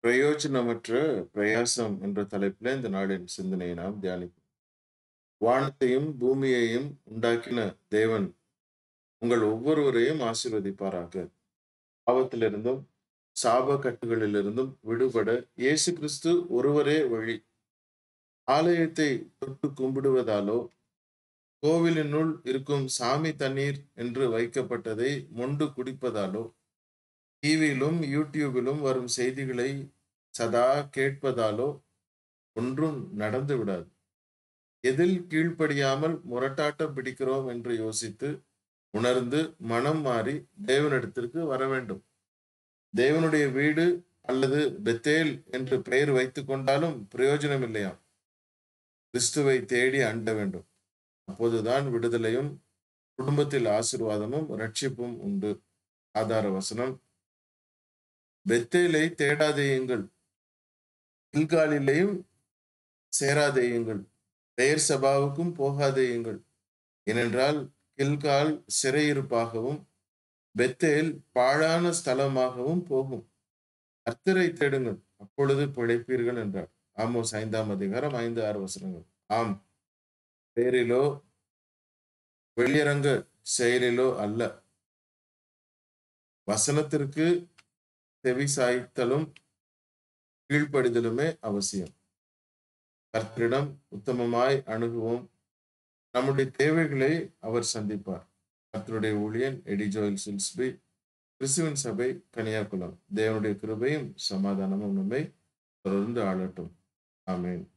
பிரயோஜனமற்ற பிரயாசம் என்ற தலைப்பில் இந்த நாளின் சிந்தனையை நாம் தியானிப்போம் வானத்தையும் பூமியையும் உண்டாக்கின தேவன் உங்கள் ஒவ்வொருவரையும் ஆசீர்வதிப்பாராக பாவத்திலிருந்தும் சாப கட்டுகளிலிருந்தும் விடுபட இயேசு கிறிஸ்து ஒருவரே வழி ஆலயத்தை தொட்டு கும்பிடுவதாலோ கோவிலினுள் இருக்கும் சாமி தண்ணீர் என்று வைக்கப்பட்டதை மொண்டு குடிப்பதாலோ டிவியிலும் யூடியூபிலும் வரும் செய்திகளை சதா கேட்பதாலோ ஒன்றும் நடந்து விடாது எதில் கீழ்ப்படியாமல் முரட்டாட்டம் பிடிக்கிறோம் என்று யோசித்து உணர்ந்து மனம் மாறி தேவனிடத்திற்கு வர வேண்டும் தேவனுடைய வீடு அல்லது பெத்தேல் என்று பெயர் வைத்துக் கொண்டாலும் பிரயோஜனம் இல்லையாம் கிறிஸ்துவை தேடி அண்ட வேண்டும் அப்போதுதான் விடுதலையும் குடும்பத்தில் ஆசிர்வாதமும் ரட்சிப்பும் உண்டு ஆதார வசனம் பெத்தேலை தேடாதேயுங்கள் கில்காலிலேயும் சேராதேயுங்கள் பெயர் சபாவுக்கும் போகாதேயுங்கள் ஏனென்றால் கில்கால் சிறையிருப்பாகவும் பெத்தேல் பாழான ஸ்தலமாகவும் போகும் கர்த்தரை தேடுங்கள் அப்பொழுது பிழைப்பீர்கள் என்றார் ஆமோஸ் ஐந்தாம் அதிகாரம் ஐந்து ஆறு வசனங்கள் ஆம் பெயரிலோ வெளியரங்க செயலிலோ அல்ல வசனத்திற்கு செவி சாய்த்தலும் கீழ்ப்படிதலுமே அவசியம் கர்த்தரிடம் உத்தமமாய் அணுகுவோம் நம்முடைய தேவைகளை அவர் சந்திப்பார் கர்த்தருடைய ஊழியன் எடிஜோயில் சில்ஸ்பி கிறிஸ்துவின் சபை கன்னியாகுளம் தேவனுடைய கிருபையும் சமாதானமும் நம்மை தொடர்ந்து ஆளட்டும் ஆமேன்